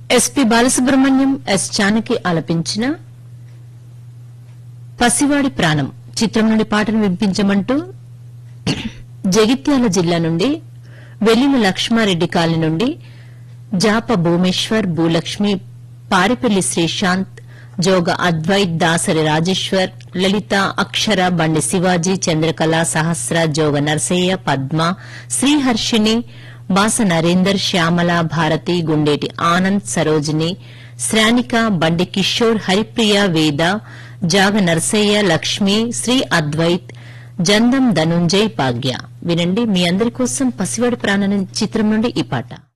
SP Balasubrahmanyam yes చానకి ఆలపించిన పసివాడి ప్రాణం చిత్రం నుండి పాటను వినిపించమంటూ జగిత్యాల జిల్లా నుండి వెల్లిన లక్ష్మారెడ్డి కాలనీ నుండి జాప భూమేశ్వర్ భూలక్ష్మి పారిపల్లి శ్రీశాంత్ జోగ అద్వైత్ దాసరి రాజేశ్వర్ లలిత అక్షర బండి శివాజీ చంద్రకళ సహస్ర జోగ నర్సయ్య పద్మ శ్రీహర్షిని బాస నరేందర్ శ్యామల భారతి గుండేటి ఆనంద్ సరోజిని శ్రానిక బండి కిషోర్ హరిప్రియ వేద జాగ నర్సయ్య లక్ష్మి శ్రీ అద్వైత్ జందం ధనుంజయ్ భాగ్య వినండి మీ అందరి కోసం పసివాడి ప్రాణం చిత్రం నుండి ఈ పాట